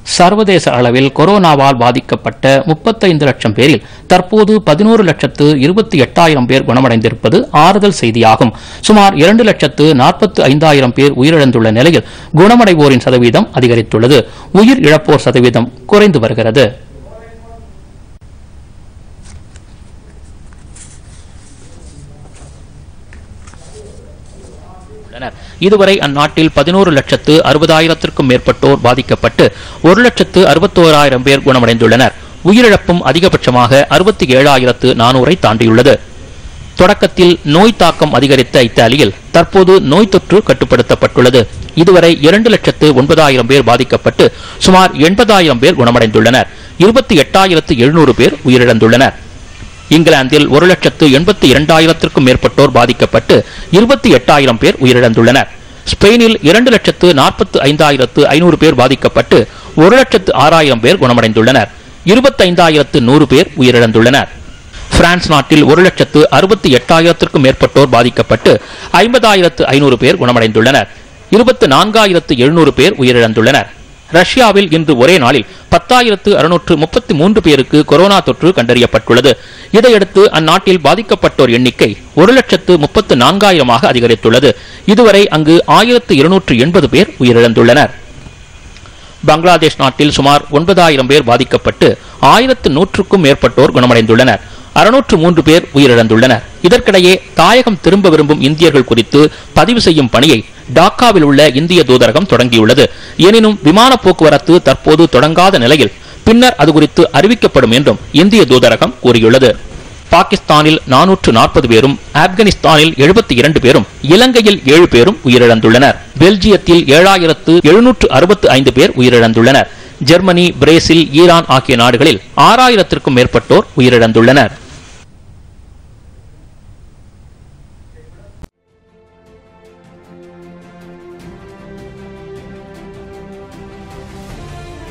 சர்வதேச அளவில் கொரோனாவால் பாதிக்கப்பட்ட முப்பத்தைந்து லட்சம் பேரில் தற்போது பதினோரு லட்சத்து இருபத்தி எட்டாயிரம் பேர் குணமடைந்திருப்பது ஆறுதல் செய்தியாகும் சுமார் இரண்டு லட்சத்து நாற்பத்து ஐந்தாயிரம் பேர் உயிரிழந்துள்ள நிலையில் குணமடைவோரின் சதவீதம் அதிகரித்துள்ளது உயிர் இழப்போர் சதவீதம் குறைந்து வருகிறது உள்ளனர் இதுவரை அந்நாட்டில் பதினோரு லட்சத்து அறுபதாயிரத்திற்கும் மேற்பட்டோர் பாதிக்கப்பட்டு ஒரு லட்சத்து அறுபத்தோராயிரம் பேர் குணமடைந்துள்ளனர் உயிரிழப்பும் அதிகபட்சமாக அறுபத்தி ஏழாயிரத்து நானூறை தாண்டியுள்ளது தொடக்கத்தில் நோய் தாக்கம் அதிகரித்த இத்தாலியில் தற்போது நோய் தொற்று கட்டுப்படுத்தப்பட்டுள்ளது இதுவரை இரண்டு லட்சத்து ஒன்பதாயிரம் பேர் பாதிக்கப்பட்டு சுமார் எண்பதாயிரம் பேர் குணமடைந்துள்ளனர் இருபத்தி எட்டாயிரத்து எழுநூறு பேர் உயிரிழந்துள்ளனர் இங்கிலாந்தில் ஒரு லட்சத்து எண்பத்தி இரண்டாயிரத்திற்கும் மேற்பட்டோர் பாதிக்கப்பட்டு இருபத்தி எட்டாயிரம் பேர் உயிரிழந்துள்ளனர் ஸ்பெயினில் இரண்டு லட்சத்து நாற்பத்து ஐந்தாயிரத்து ஐநூறு பேர் பாதிக்கப்பட்டு ஒரு லட்சத்து ஆறாயிரம் பேர் குணமடைந்துள்ளனர் இருபத்தைந்தாயிரத்து நூறு பேர் உயிரிழந்துள்ளனர் பிரான்ஸ் நாட்டில் ஒரு லட்சத்து அறுபத்தி எட்டாயிரத்திற்கும் மேற்பட்டோர் பாதிக்கப்பட்டு ஐம்பதாயிரத்து ஐநூறு பேர் குணமடைந்துள்ளனர் இருபத்து நான்காயிரத்து எழுநூறு பேர் உயிரிழந்துள்ளனர் ரஷ்யாவில் இன்று ஒரே நாளில் பத்தாயிரத்து அறுநூற்று முப்பத்தி மூன்று பேருக்கு கொரோனா தொற்று கண்டறியப்பட்டுள்ளது இதையடுத்து அந்நாட்டில் பாதிக்கப்பட்டோர் எண்ணிக்கை ஒரு லட்சத்து முப்பத்து நான்காயிரமாக அதிகரித்துள்ளது இதுவரை அங்கு ஆயிரத்து இருநூற்று எண்பது பேர் உயிரிழந்துள்ளனர் பங்களாதேஷ் நாட்டில் சுமார் ஒன்பதாயிரம் பேர் பாதிக்கப்பட்டு ஆயிரத்து நூற்றுக்கும் மேற்பட்டோர் குணமடைந்துள்ளனர் அறுநூற்று மூன்று பேர் உயிரிழந்துள்ளனர் இதற்கிடையே தாயகம் திரும்ப விரும்பும் இந்தியர்கள் குறித்து பதிவு செய்யும் பணியை டாக்காவில் உள்ள இந்திய தூதரகம் தொடங்கியுள்ளது எனினும் விமான போக்குவரத்து தற்போது தொடங்காத நிலையில் பின்னர் அது குறித்து அறிவிக்கப்படும் என்றும் இந்திய தூதரகம் கூறியுள்ளது பாகிஸ்தானில் நானூற்று நாற்பது பேரும் ஆப்கானிஸ்தானில் எழுபத்தி இரண்டு பேரும் இலங்கையில் ஏழு பேரும் உயிரிழந்துள்ளனர் பெல்ஜியத்தில் ஏழாயிரத்து எழுநூற்று அறுபத்து ஐந்து பேர் உயிரிழந்துள்ளனர் ஜெர்மனி பிரேசில் ஈரான் ஆகிய நாடுகளில் ஆறாயிரத்திற்கும் மேற்பட்டோர் உயிரிழந்துள்ளனர்